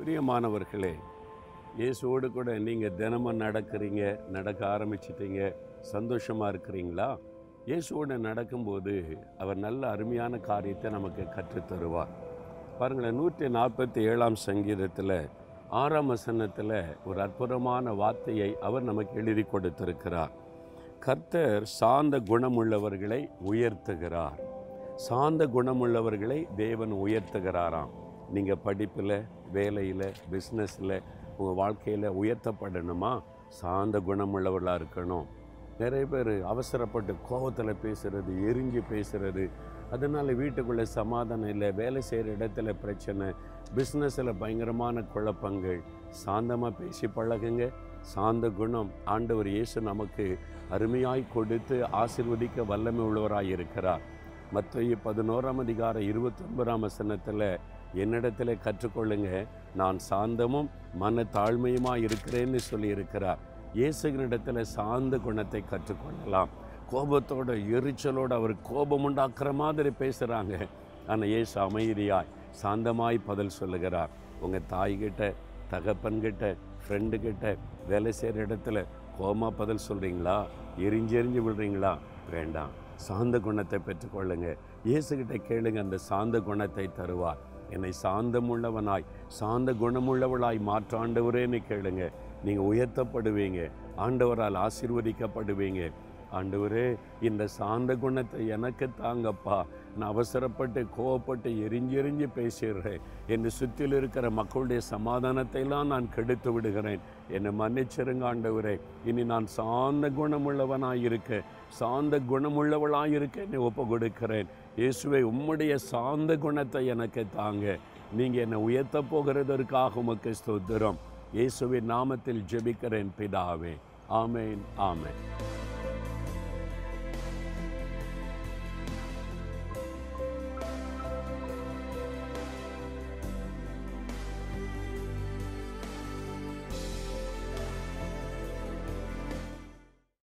பிரியமானவர்களே இயேசுவோடு கூட நீங்கள் தினமும் நடக்கிறீங்க நடக்க ஆரம்பிச்சிட்டீங்க சந்தோஷமாக இருக்கிறீங்களா இயேசுவோடு நடக்கும்போது அவர் நல்ல அருமையான காரியத்தை நமக்கு கற்றுத் தருவார் பாருங்களேன் நூற்றி நாற்பத்தி ஏழாம் சங்கீதத்தில் ஆறாம் வசனத்தில் ஒரு அற்புதமான வார்த்தையை அவர் நமக்கு எழுதி கொடுத்திருக்கிறார் கர்த்தர் சாந்த குணமுள்ளவர்களை உயர்த்துகிறார் சாந்த குணமுள்ளவர்களை தேவன் உயர்த்துகிறாராம் நீங்கள் படிப்பில் வேலையில் பிஸ்னஸில் உங்கள் வாழ்க்கையில் உயர்த்தப்படணுமா சாந்த குணமுள்ளவர்களாக இருக்கணும் நிறைய பேர் அவசரப்பட்டு கோபத்தில் பேசுகிறது எரிஞ்சு பேசுகிறது அதனால் வீட்டுக்குள்ளே சமாதானம் இல்லை வேலை செய்கிற இடத்துல பிரச்சனை பிஸ்னஸில் பயங்கரமான குழப்பங்கள் சாந்தமாக பேசி பழகுங்க சாந்த குணம் ஆண்டவர் இயேசு நமக்கு அருமையாய் கொடுத்து ஆசிர்வதிக்க வல்லமை உள்ளவராய் இருக்கிறார் மத்திய பதினோராம் அதிகாரம் இருபத்தொன்பதாம் வசனத்தில் என்னிடத்தில் கற்றுக்கொள்ளுங்க நான் சாந்தமும் மன தாழ்மையுமாக இருக்கிறேன்னு சொல்லி இருக்கிறார் இயேசுகினிடத்தில் சாந்த குணத்தை கற்றுக்கொள்ளலாம் கோபத்தோட எரிச்சலோடு அவர் கோபம் உண்டாக்குற மாதிரி பேசுகிறாங்க ஆனால் இயேசு அமைதியாய் சாந்தமாய் பதில் சொல்லுகிறார் உங்கள் தாய்கிட்ட தகப்பன்கிட்ட ஃப்ரெண்டுக்கிட்ட வேலை செய்கிற இடத்துல கோமா பதில் சொல்கிறீங்களா எரிஞ்சு எரிஞ்சு விடுறீங்களா வேண்டாம் சாந்த குணத்தை பெற்றுக்கொள்ளுங்க இயேசுகிட்ட கேளுங்க அந்த சாந்த குணத்தை தருவார் என்னை சாந்தமுள்ளவனாய் சாந்த குணமுள்ளவளாய் மாற்றாண்டவரேன்னு கேளுங்க நீங்கள் உயர்த்தப்படுவீங்க ஆண்டவரால் ஆசீர்வதிக்கப்படுவீங்க ஆண்டவரே இந்த சாந்த குணத்தை எனக்கு தாங்கப்பா நான் அவசரப்பட்டு கோவப்பட்டு எரிஞ்சு எரிஞ்சு பேசிடுறேன் என்னை சுற்றில் இருக்கிற மக்களுடைய சமாதானத்தையெல்லாம் நான் கெடுத்து விடுகிறேன் என்னை மன்னிச்சிருங்க ஆண்டவரே இனி நான் சாந்த குணமுள்ளவனாய் இருக்க சாந்த குணமுள்ளவளாய் இருக்க என்னை ஒப்பு கொடுக்கிறேன் இயேசுவை உம்முடைய சாந்த குணத்தை எனக்கு தாங்க நீங்கள் என்னை உயர்த்த போகிறதற்காக உமக்கு ஸ்தோத்திரம் இயேசுவின் நாமத்தில் ஜெபிக்கிறேன் பிதாவே ஆமேன் ஆமேன்